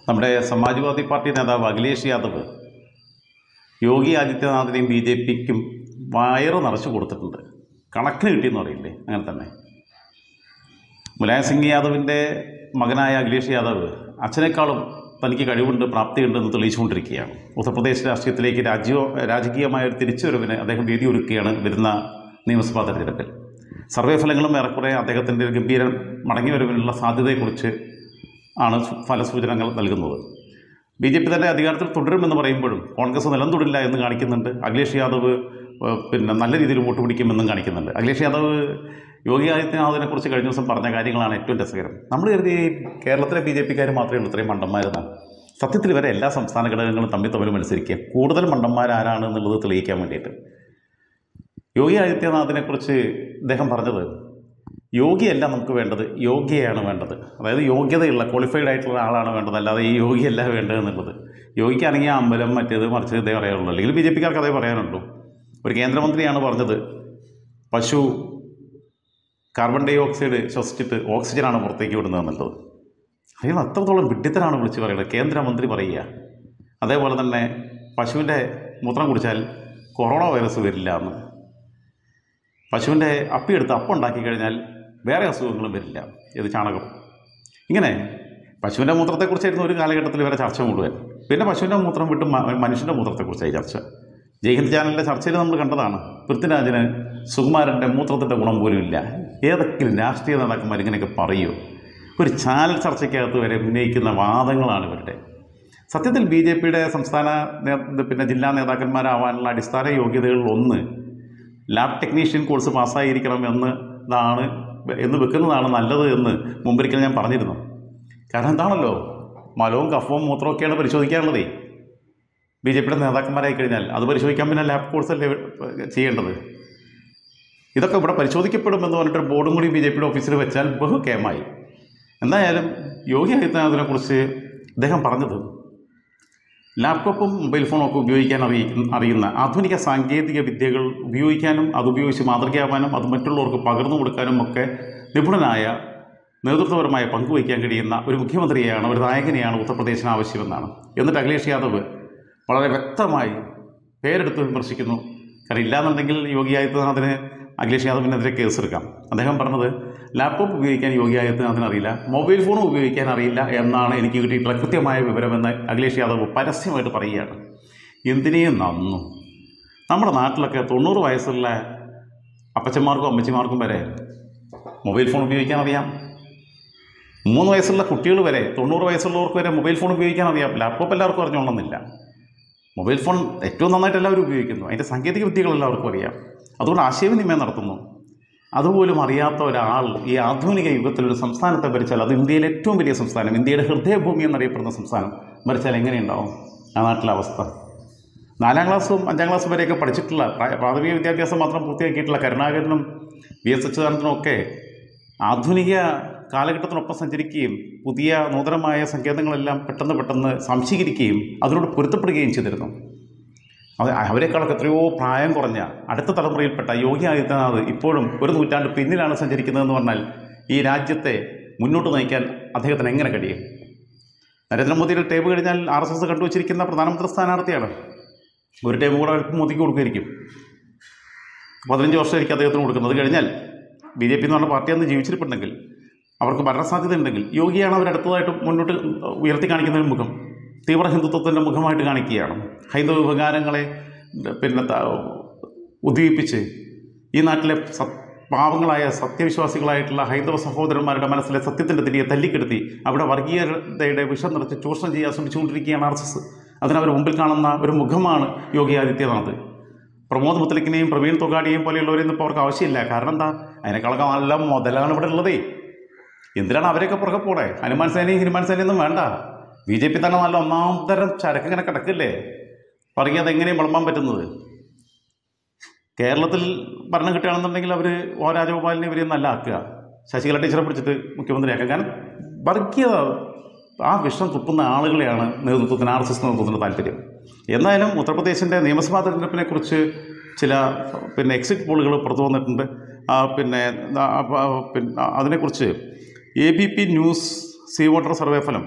നമ്മുടെ സമാജ്വാദി പാർട്ടി നേതാവ് അഖിലേഷ് യാദവ് യോഗി ആദിത്യനാഥിനെയും ബി ജെ പിക്കും വയറ് നിറച്ചു കൊടുത്തിട്ടുണ്ട് കണക്കിന് കിട്ടിയെന്ന് പറയില്ലേ അങ്ങനെ തന്നെ മുലായം സിംഗ് യാദവിൻ്റെ മകനായ അഖിലേഷ് യാദവ് അച്ഛനേക്കാളും തനിക്ക് കഴിവുണ്ട് പ്രാപ്തിയുണ്ടെന്ന് തെളിയിച്ചുകൊണ്ടിരിക്കുകയാണ് ഉത്തർപ്രദേശ് രാഷ്ട്രീയത്തിലേക്ക് രാജ്യോ രാജകീയമായ ഒരു തിരിച്ചുവരവിന് അദ്ദേഹം വേദി ഒരുക്കുകയാണ് വരുന്ന നിയമസഭാ തെരഞ്ഞെടുപ്പിൽ സർവേ ഫലങ്ങളും ഏറെക്കുറെ അദ്ദേഹത്തിൻ്റെ ഒരു ഗംഭീര മടങ്ങിവരവിനുള്ള സാധ്യതയെക്കുറിച്ച് ആണ് സു- ഫലസൂചനകൾ നൽകുന്നത് ബി ജെ പി തന്നെ അധികാരത്തിൽ തുടരുമെന്ന് പറയുമ്പോഴും കോൺഗ്രസ് നിലം തൊടില്ല എന്ന് കാണിക്കുന്നുണ്ട് അഖിലേഷ് യാദവ് ഏഹ്, പിന്നെ നല്ല രീതിയിൽ വോട്ട് പിടിക്കുമെന്നും കാണിക്കുന്നുണ്ട് അഖിലേഷ് യാദവ് യോഗി ആദിത്യനാഥിനെ കുറിച്ച് കഴിഞ്ഞ ദിവസം പറഞ്ഞ കാര്യങ്ങളാണ് ഏറ്റവും രസകരം നമ്മൾ കരുതി കേരളത്തിലെ ബി ജെ പിക്കാർ മാത്രമേ ഉള്ളൂ ഇത്രയും മണ്ടന്മാരെന്നാണ് സത്യത്തിൽ ഇവരെ എല്ലാ സംസ്ഥാന ഘടകങ്ങളും തമ്മിൽ തമ്മിൽ മത്സരിക്കുക കൂടുതൽ മണ്ടന്മാരാരാണ് എന്നുള്ളത് തെളിയിക്കാൻ വേണ്ടിയിട്ട് യോഗി ആദിത്യനാഥിനെ കുറിച്ച് അദ്ദേഹം പറഞ്ഞത് യോഗിയല്ല നമുക്ക് വേണ്ടത് യോഗ്യയാണ് വേണ്ടത് അതായത് യോഗ്യതയുള്ള ക്വാളിഫൈഡ് ആയിട്ടുള്ള ആളാണ് വേണ്ടത് അല്ലാതെ ഈ യോഗിയല്ല വേണ്ടത് എന്നുള്ളത് യോഗിക്കാണെങ്കിൽ അമ്പലം മറ്റേത് മറിച്ച് ഇതേ പറയാനുള്ളൂ അല്ലെങ്കിൽ ബി ജെ പിക്കാർക്ക് അതേ പറയാനുള്ളൂ ഒരു കേന്ദ്രമന്ത്രിയാണ് പറഞ്ഞത് പശു കാർബൺ ഡൈ ഓക്സൈഡ് ശ്വസിച്ചിട്ട് ഓക്സിജനാണ് പുറത്തേക്ക് വിടുന്നത് എന്നുള്ളത് അയാൾ അത്രത്തോളം വിഡ്ഢിത്തരാണ് വിളിച്ച് പറയുന്നത് കേന്ദ്രമന്ത്രി പറയുക അതേപോലെ തന്നെ പശുവിൻ്റെ മൂത്രം കുടിച്ചാൽ കൊറോണ വൈറസ് വരില്ല എന്ന് പശുവിൻ്റെ അപ്പിയെടുത്ത് അപ്പം ഉണ്ടാക്കി കഴിഞ്ഞാൽ വേറെ അസുഖങ്ങളും വരില്ല ഇത് ചാണകം ഇങ്ങനെ പശുവിൻ്റെ മൂത്രത്തെക്കുറിച്ചായിരുന്നു ഒരു കാലഘട്ടത്തിൽ വരെ ചർച്ച മുഴുവൻ പിന്നെ പശുവിൻ്റെ മൂത്രം വിട്ട് മ- മനുഷ്യൻ്റെ മൂത്രത്തെക്കുറിച്ചായി ചർച്ച ജയ്ഹിന്ദ് ചാനലിൻ്റെ ചർച്ചയിൽ നമ്മൾ കണ്ടതാണ് പൃഥ്വിരാജിന് സുകുമാരൻ്റെ മൂത്രത്തിൻ്റെ ഗുണം പോലും ഇല്ല ഏതെങ്കിലും രാഷ്ട്രീയ നേതാക്കന്മാർ ഇങ്ങനെയൊക്കെ പറയുമോ ഒരു ചാനൽ ചർച്ചയ്ക്കകത്ത് വരെ ഉന്നയിക്കുന്ന വാദങ്ങളാണ് ഇവരുടെ സത്യത്തിൽ ബി ജെ പിയുടെ സംസ്ഥാന നേ- പിന്നെ ജില്ലാ നേതാക്കന്മാരാവാനുള്ള അടിസ്ഥാന യോഗ്യതകളിൽ ഒന്ന് ലാബ് ടെക്നീഷ്യൻ കോഴ്സ് പാസ്സായിരിക്കണം എന്ന് ഇതാണ് എന്ന് വെക്കുന്നതാണ് നല്ലത് എന്ന് മുമ്പൊരിക്കൽ ഞാൻ പറഞ്ഞിരുന്നു കാരണം എന്താണല്ലോ മലവും കഫവും മൂത്രവും ഒക്കെയാണ് പരിശോധിക്കാനുള്ളതേ ബി ജെ പിയുടെ നേതാക്കന്മാരായി കഴിഞ്ഞാൽ അത് പരിശോധിക്കാൻ പിന്നെ ലാബ് കോഴ്സല്ലേ ചെയ്യേണ്ടത് ഇതൊക്കെ ഇവിടെ പരിശോധിക്കപ്പെടുമെന്ന് പറഞ്ഞിട്ട് ബോർഡും കൂടി ബി ജെ പിയുടെ ഓഫീസിൽ വെച്ചാൽ ബഹു കേമായി എന്തായാലും യോഗി ആദിത്യനാഥിനെ കുറിച്ച് അദ്ദേഹം പറഞ്ഞത് ലാപ്ടോപ്പും മൊബൈൽ ഫോണും ഒക്കെ ഉപയോഗിക്കാൻ അറിയി അറിയുന്ന ആധുനിക സാങ്കേതിക വിദ്യകൾ ഉപയോഗിക്കാനും അതുപയോഗിച്ച് മാതൃകയാവാനും അത് മറ്റുള്ളവർക്ക് പകർന്നു കൊടുക്കാനും ഒക്കെ നിപുണനായ നേതൃത്വപരമായ പങ്കുവയ്ക്കാൻ കഴിയുന്ന ഒരു മുഖ്യമന്ത്രിയെയാണ് ഒരു നായകനെയാണ് ഉത്തർപ്രദേശിന് ആവശ്യമെന്നാണ് എന്നിട്ട് അഖിലേഷ് യാദവ് വളരെ വ്യക്തമായി പേരെടുത്ത് വിമർശിക്കുന്നു കാരണം ഇല്ലാന്നുണ്ടെങ്കിൽ യോഗി ആദിത്യനാഥിന് അഖിലേഷ് യാദവിനെതിരെ കേസെടുക്കാം അദ്ദേഹം പറഞ്ഞത് ലാപ്ടോപ്പ് ഉപയോഗിക്കാൻ യോഗി ആദിത്യനാഥിന് അറിയില്ല മൊബൈൽ ഫോണും ഉപയോഗിക്കാൻ അറിയില്ല എന്നാണ് എനിക്ക് കിട്ടിയിട്ടുള്ള കൃത്യമായ വിവരമെന്ന് അഖിലേഷ് യാദവ് പരസ്യമായിട്ട് പറയുകയാണ് എന്തിനേയും നന്നു നമ്മുടെ നാട്ടിലൊക്കെ തൊണ്ണൂറ് വയസ്സുള്ള അപ്പച്ചന്മാർക്കും അമ്മച്ചിമാർക്കും വരെ മൊബൈൽ ഫോൺ ഉപയോഗിക്കാൻ അറിയാം മൂന്ന് വയസ്സുള്ള കുട്ടികൾ വരെ തൊണ്ണൂറ് വയസ്സുള്ളവർക്ക് വരെ മൊബൈൽ ഫോൺ ഉപയോഗിക്കാൻ അറിയാം ലാപ്ടോപ്പ് എല്ലാവർക്കും അറിഞ്ഞോളണമെന്നില്ല മൊബൈൽ ഫോൺ ഏറ്റവും നന്നായിട്ട് എല്ലാവരും ഉപയോഗിക്കുന്നു അതിൻ്റെ സാങ്കേതിക വിദ്യകൾ എല്ലാവർക്കും അറിയാം അതുകൊണ്ട് ആശയവിനിമയം നടത്തുന്നു അതുപോലും അറിയാത്ത ഒരാൾ ഈ ആധുനിക യുഗത്തിൽ ഒരു സംസ്ഥാനത്തെ ഭരിച്ചാൽ അത് ഇന്ത്യയിലെ ഏറ്റവും വലിയ സംസ്ഥാനം ഇന്ത്യയുടെ ഹൃദയഭൂമി എന്നറിയപ്പെടുന്ന സംസ്ഥാനം ഭരിച്ചാൽ എങ്ങനെയുണ്ടാവും ആ നാട്ടിലെ അവസ്ഥ നാലാം ക്ലാസ്സും അഞ്ചാം ക്ലാസ്സും വരെയൊക്കെ പഠിച്ചിട്ടുള്ള പ്രാ- പ്രാഥമിക വിദ്യാഭ്യാസം മാത്രം പൂർത്തിയാക്കിയിട്ടുള്ള കരുണാകരനും വി എസ് അച്യുതാനന്ദനും ഒക്കെ ആധുനിക കാലഘട്ടത്തിനൊപ്പം സഞ്ചരിക്കുകയും പുതിയ നൂതനമായ സങ്കേതങ്ങളെല്ലാം പെട്ടെന്ന് പെട്ടെന്ന് സംശീകരിക്കുകയും അതിനോട് പൊരുത്തപ്പെടുകയും ചെയ്തിരുന്നു അത് അവരെക്കാളൊക്കെ എത്രയോ പ്രായം കുറഞ്ഞ അടുത്ത തലമുറയിൽപ്പെട്ട യോഗി ആദിത്യനാഥ് ഇപ്പോഴും ഒരു നൂറ്റാണ്ട് പിന്നിലാണ് സഞ്ചരിക്കുന്നതെന്ന് പറഞ്ഞാൽ ഈ രാജ്യത്തെ മുന്നോട്ട് നയിക്കാൻ അദ്ദേഹത്തിന് എങ്ങനെ കഴിയും നരേന്ദ്രമോദിയുടെ ടേബ് കഴിഞ്ഞാൽ ആർ എസ് എസ് കണ്ടുവച്ചിരിക്കുന്ന പ്രധാനമന്ത്രി സ്ഥാനാർത്ഥിയാണ് ഒരു ടേബ് കൂടെ അല്പം മോദിക്ക് കൊടുക്കുമായിരിക്കും പതിനഞ്ച് വർഷമായിരിക്കും അദ്ദേഹത്തിന് കൊടുക്കുന്നത് അത് കഴിഞ്ഞാൽ ബി ജെ പി എന്ന് പറഞ്ഞ പാർട്ടി അന്ന് ജീവിച്ചിരിപ്പുണ്ടെങ്കിൽ അവർക്ക് ഭരണസാധ്യത ഉണ്ടെങ്കിൽ യോഗിയാണ് അവരടുത്തതായിട്ട് മുന്നോട്ട് ഉയർത്തി കാണിക്കുന്ന ഒരു മുഖം തീവ്ര ഹിന്ദുത്വത്തിൻ്റെ മുഖമായിട്ട് കാണിക്കുകയാണ് ഹൈന്ദവ വികാരങ്ങളെ പിന്നെ ത- ഉദ്ദീപിപ്പിച്ച് ഈ നാട്ടിലെ സ- പാവങ്ങളായ സത്യവിശ്വാസികളായിട്ടുള്ള ഹൈന്ദവ സഹോദരന്മാരുടെ മനസ്സിലെ സത്യത്തിൻ്റെ തിരിയെ തല്ലിക്കെടുത്തി അവിടെ വർഗീയതയുടെ വിഷം നിറച്ച് ചൂഷണം ചെയ്യാൻ ശ്രമിച്ചുകൊണ്ടിരിക്കുകയാണ് ആർ എസ് എസ് അതിനവർ മുമ്പിൽ കാണുന്ന ഒരു മുഖമാണ് യോഗി ആദിത്യനാഥ് പ്രമോദ് മുത്തലിക്കിനെയും പ്രവീൺ തൊഗാഡിയെയും പോലെയുള്ളവരെയൊന്നും ഇപ്പോൾ അവർക്ക് ആവശ്യമില്ല കാരണം എന്താ അതിനേക്കാളൊക്കെ നല്ല മുതലാണ് ഇവിടെ ഉള്ളതേ എന്തിനാണ് അവരെയൊക്കെ പുറകെ പോടെ ഹനുമാൻ സേനയും ഹനുമാൻ സേനയൊന്നും വേണ്ട ബി ജെ പി തന്നെ നല്ല ഒന്നാം തരം ചരക്ക് ഇങ്ങനെ കിടക്കില്ലേ പറയും അതെങ്ങനെയും വിളമ്പാൻ പറ്റുന്നത് കേരളത്തിൽ ഭരണം കിട്ടുകയാണെന്നുണ്ടെങ്കിൽ അവർ ഓ രാജഗോപാലിനെ ഇവരെയും നല്ല ആക്കുക ശശികല ടീച്ചറെ പിടിച്ചിട്ട് മുഖ്യമന്ത്രിയാക്കുക കാരണം വർഗീയത ആ വിഷം തുപ്പുന്ന ആളുകളെയാണ് നേതൃത്വത്തിന് ആർ എസ് എസ് നേതൃത്വത്തിന് താല്പര്യം എന്തായാലും ഉത്തർപ്രദേശിൻ്റെ നിയമസഭാ തെരഞ്ഞെടുപ്പിനെ കുറിച്ച് ചില പിന്നെ എക്സിറ്റ് പോളുകൾ പുറത്തു വന്നിട്ടുണ്ട് ആ, പിന്നെ ആ, ആ, പിന്നെ അതിനെക്കുറിച്ച് A B P news C voter survey ഫലം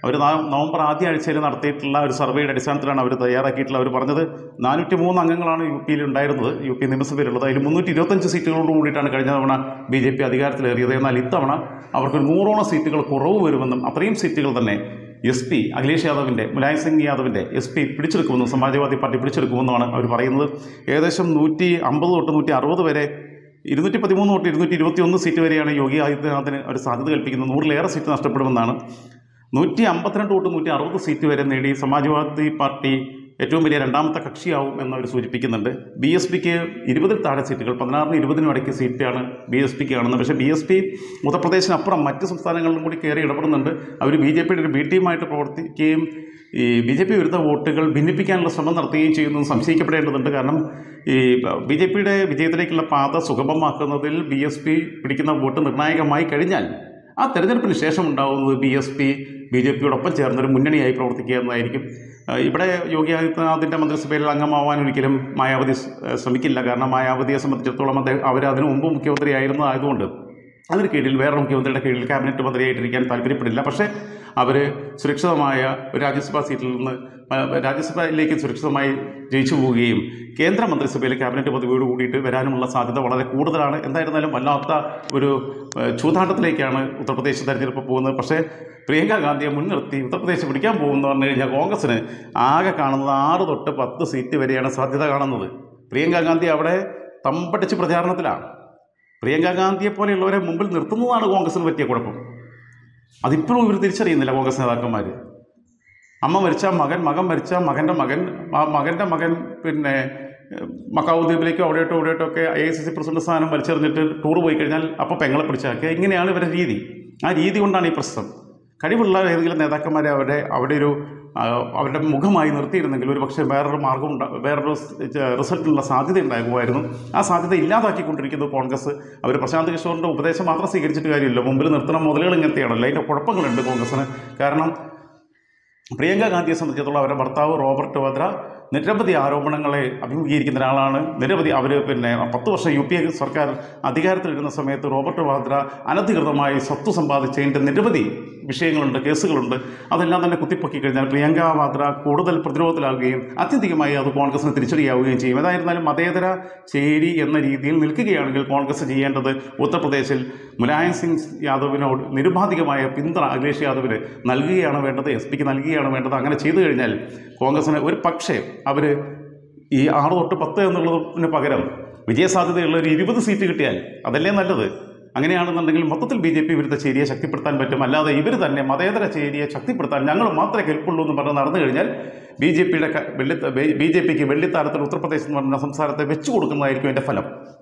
അവർ നവംബർ ആദ്യ ആഴ്ചയിൽ നടത്തിയിട്ടുള്ള ഒരു സർവേയുടെ അടിസ്ഥാനത്തിലാണ് അവർ തയ്യാറാക്കിയിട്ടുള്ള അവർ പറഞ്ഞത് നാനൂറ്റി മൂന്ന് അംഗങ്ങളാണ് യു പിയിൽ ഉണ്ടായിരുന്നത് യു പി നിയമസഭയിലുള്ളത് അതിൽ മുന്നൂറ്റി ഇരുപത്തഞ്ച് സീറ്റുകളോട് കൂടിയിട്ടാണ് കഴിഞ്ഞ തവണ ബി ജെ പി അധികാരത്തിലേറിയത് എന്നാൽ ഇത്തവണ അവർക്ക് നൂറോളം സീറ്റുകൾ കുറവ് വരുമെന്നും അത്രയും സീറ്റുകൾ തന്നെ എസ് പി അഖിലേഷ് യാദവിൻ്റെ മുലായം സിംഗ് യാദവിൻ്റെ എസ് പി പിടിച്ചെടുക്കുമെന്നും സമാജ്വാദി പാർട്ടി പിടിച്ചെടുക്കുമെന്നുമാണ് അവർ പറയുന്നത് ഏകദേശം നൂറ്റി അമ്പത് തൊട്ട് നൂറ്റി അറുപത് വരെ ഇരുന്നൂറ്റി പതിമൂന്ന് തൊട്ട് ഇരുന്നൂറ്റി ഇരുപത്തി ഒന്ന് സീറ്റ് വരെയാണ് യോഗി ആദിത്യനാഥിന് ഒരു സാധ്യത കൽപ്പിക്കുന്നത് നൂറിലേറെ സീറ്റ് നഷ്ടപ്പെടുമെന്നാണ് നൂറ്റി അമ്പത്തിരണ്ട് തൊട്ട് നൂറ്റി അറുപത് സീറ്റ് വരെ നേടി സമാജ്വാദി പാർട്ടി ഏറ്റവും വലിയ രണ്ടാമത്തെ കക്ഷിയാവും എന്നവർ സൂചിപ്പിക്കുന്നുണ്ട് ബി എസ് പിക്ക് ഇരുപതിൽ താഴെ സീറ്റുകൾ പതിനാറിന് ഇരുപതിനും ഇടയ്ക്ക് സീറ്റാണ് ബി എസ് പിക്ക് കാണുന്നത് പക്ഷേ ബി എസ് പി ഉത്തർപ്രദേശിനപ്പുറം മറ്റ് സംസ്ഥാനങ്ങളിലും കൂടി കയറി ഇടപെടുന്നുണ്ട് അവർ ബി ജെ പിയുടെ ഒരു ബി ടീമായിട്ട് പ്രവർത്തിക്കുകയും ഈ ബി ജെ പി വിരുദ്ധ വോട്ടുകൾ ഭിന്നിപ്പിക്കാനുള്ള ശ്രമം നടത്തുകയും ചെയ്യുന്നത് സംശയിക്കപ്പെടേണ്ടതുണ്ട് കാരണം ഈ ബി ജെ പിയുടെ വിജയത്തിലേക്കുള്ള പാത സുഗമമാക്കുന്നതിൽ ബി എസ് പി പിടിക്കുന്ന വോട്ട് നിർണായകമായി കഴിഞ്ഞാൽ ആ തെരഞ്ഞെടുപ്പിന് ശേഷം ഉണ്ടാകുന്നത് B S P B J പിയോടൊപ്പം ചേർന്നൊരു മുന്നണിയായി പ്രവർത്തിക്കുക എന്നതായിരിക്കും ആ, ഇവിടെ യോഗി ആദിത്യനാഥിൻ്റെ മന്ത്രിസഭയിൽ അംഗമാവാൻ ഒരിക്കലും മായാവതി സ്- ശ്രമിക്കില്ല കാരണം മായാവതിയെ സംബന്ധിച്ചിടത്തോളം അദ്ദേഹം അവർ അതിനു മുമ്പ് മുഖ്യമന്ത്രിയായിരുന്നതായതുകൊണ്ട് അതിന് കീഴിൽ വേറെ മുഖ്യമന്ത്രിയുടെ കീഴിൽ ക്യാബിനറ്റ് മന്ത്രിയായിട്ടിരിക്കാൻ താല്പര്യപ്പെടില്ല പക്ഷേ അവർ സുരക്ഷിതമായ ഒരു രാജ്യസഭാ സീറ്റിൽ നിന്ന് ആ, രാജ്യസഭയിലേക്ക് സുരക്ഷിതമായി ജയിച്ചു പോവുകയും കേന്ദ്ര മന്ത്രിസഭയിലെ ക്യാബിനറ്റ് പദവിയോട് കൂടിയിട്ട് വരാനുമുള്ള സാധ്യത വളരെ കൂടുതലാണ് എന്തായിരുന്നാലും വല്ലാത്ത ഒരു ആ, ചൂതാട്ടത്തിലേക്കാണ് ഉത്തർപ്രദേശ് തെരഞ്ഞെടുപ്പ് പോകുന്നത് പക്ഷേ പ്രിയങ്ക ഗാന്ധിയെ മുൻനിർത്തി ഉത്തർപ്രദേശ് പിടിക്കാൻ പോകുമെന്ന് പറഞ്ഞു കഴിഞ്ഞാൽ കോൺഗ്രസിന് ആകെ കാണുന്നത് ആറ് തൊട്ട് പത്ത് സീറ്റ് വരെയാണ് സാധ്യത കാണുന്നത് പ്രിയങ്ക ഗാന്ധി അവിടെ തമ്പടിച്ച് പ്രചാരണത്തിലാണ് പ്രിയങ്ക ഗാന്ധിയെ പോലെയുള്ളവരെ മുമ്പിൽ നിർത്തുന്നതാണ് കോൺഗ്രസിന് പറ്റിയ കുഴപ്പം അതിപ്പോഴും ഇവർ തിരിച്ചറിയുന്നില്ല കോൺഗ്രസ് നേതാക്കന്മാർ അമ്മ മരിച്ച മകൻ മകൻ മരിച്ച മകൻ്റെ മകൻ ആ മകൻ്റെ മകൻ പിന്നെ ഏഹ്, മക്കാവ് ദ്വീപിലേക്കോ അവിടെയോട്ടോ ഇവിടെയോട്ടോ ഒക്കെ ഐ എസ് സി പ്രസിഡന്റ് സ്ഥാനം വലിച്ചെറിഞ്ഞിട്ട് ടൂർ പോയി കഴിഞ്ഞാൽ അപ്പോൾ പെങ്ങളെ പിടിച്ചാക്കുക ഇങ്ങനെയാണ് ഇവരുടെ രീതി ആ രീതി കൊണ്ടാണ് ഈ പ്രശ്നം കഴിവുള്ള ഏതെങ്കിലും നേതാക്കന്മാരെ അവരുടെ അവിടെ ഒരു ആ, അവരുടെ മുഖമായി നിർത്തിയിരുന്നെങ്കിൽ ഒരു പക്ഷേ വേറൊരു മാർഗം ഉണ്ടാ വേറൊരു റിസൾട്ടിനുള്ള സാധ്യത ഉണ്ടാകുമായിരുന്നു ആ സാധ്യത ഇല്ലാതാക്കിക്കൊണ്ടിരിക്കുന്നത് കോൺഗ്രസ് അവർ പ്രശാന്ത് കിഷോറിൻ്റെ ഉപദേശം മാത്രം സ്വീകരിച്ചിട്ട് കാര്യമില്ല മുമ്പിൽ നിർത്തുന്ന മുതലുകൾ ഇങ്ങനത്തെയാണല്ലോ അതിൻ്റെ കുഴപ്പങ്ങളുണ്ട് കോൺഗ്രസ്സിന് കാരണം പ്രിയങ്ക ഗാന്ധിയെ സംബന്ധിച്ചിടത്തോളം അവരുടെ ഭർത്താവ് റോബർട്ട് വദ്ര നിരവധി ആരോപണങ്ങളെ അഭിമുഖീകരിക്കുന്ന ഒരാളാണ് നിരവധി അവർ പിന്നെ പത്ത് വർഷം യു പി എ സർക്കാർ അധികാരത്തിലിരുന്ന സമയത്ത് റോബർട്ട് വാദ്ര അനധികൃതമായി സ്വത്ത് സമ്പാദിച്ചതിൻ്റെ നിരവധി വിഷയങ്ങളുണ്ട് കേസുകളുണ്ട് അതെല്ലാം തന്നെ കുത്തിപ്പൊക്കി കഴിഞ്ഞാൽ പ്രിയങ്ക വാദ്ര കൂടുതൽ പ്രതിരോധത്തിലാവുകയും അത്യന്തികമായി അത് കോൺഗ്രസിന് തിരിച്ചടിയാവുകയും ചെയ്യും ഏതായിരുന്നാലും മതേതര ചേരി എന്ന രീതിയിൽ നിൽക്കുകയാണെങ്കിൽ കോൺഗ്രസ് ചെയ്യേണ്ടത് ഉത്തർപ്രദേശിൽ മുലായം സിംഗ് യാദവിനോട് നിരുപാധികമായ പിന്തുണ അഖിലേഷ് യാദവിന് നൽകുകയാണ് വേണ്ടത് എസ് പിക്ക് നൽകുകയാണ് വേണ്ടത് അങ്ങനെ ചെയ്തു കഴിഞ്ഞാൽ കോൺഗ്രസിന് ഒരു പക്ഷേ അവർ ഈ ആറ് തൊട്ട് പത്ത് എന്നുള്ളതിന് പകരം വിജയസാധ്യതയുള്ള ഒരു ഇരുപത് സീറ്റ് കിട്ടിയാൽ അതല്ലേ നല്ലത് അങ്ങനെയാണെന്നുണ്ടെങ്കിൽ മൊത്തത്തിൽ ബി ജെ പി വിരുദ്ധ ചേരിയെ ശക്തിപ്പെടുത്താൻ പറ്റും അല്ലാതെ ഇവർ തന്നെ മതേതര ചേരിയെ ശക്തിപ്പെടുത്താൻ ഞങ്ങൾ മാത്രമേ കെൽപ്പുള്ളൂ എന്ന് പറഞ്ഞ് നടന്നു കഴിഞ്ഞാൽ ബി ജെ പിയുടെ വെള്ളി ബി ജെ പിക്ക് വെള്ളിത്താരത്തിൽ ഉത്തർപ്രദേശ് എന്ന് പറഞ്ഞ സംസ്ഥാനത്തെ വെച്ചു കൊടുക്കുന്നതായിരിക്കും എൻ്റെ ഫലം